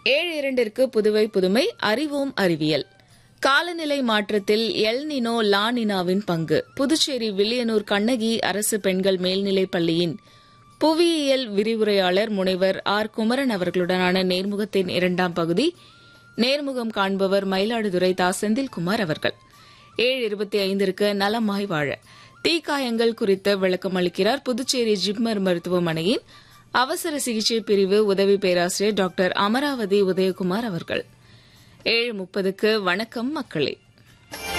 ஏழு இரண்டிற்கு புதுவை புதுமை அறிவோம் அறிவியல் காலநிலை மாற்றத்தில் எல் நினோ லா நினாவின் பங்கு புதுச்சேரி வில்லியனூர் கண்ணகி அரசு பெண்கள் மேல்நிலைப் பள்ளியின் புவியியல் விரிவுரையாளர் முனைவர் ஆர் குமரன் அவர்களுடனான நேர்முகத்தின் இரண்டாம் பகுதி நேர்முகம் காண்பவர் மயிலாடுதுறை தா செந்தில்குமார் அவர்கள் ஏழு இருபத்தி ஐந்திற்கு நலமாய் வாழ தீக்காயங்கள் குறித்து விளக்கம் அளிக்கிறார் புதுச்சேரி ஜிப்மர் மருத்துவமனையின் அவசர சிகிச்சை பிரிவு உதவி பேராசிரியர் டாக்டர் அமராவதி உதயகுமார் அவர்கள் ஏழு முப்பதுக்கு வணக்கம் மக்களே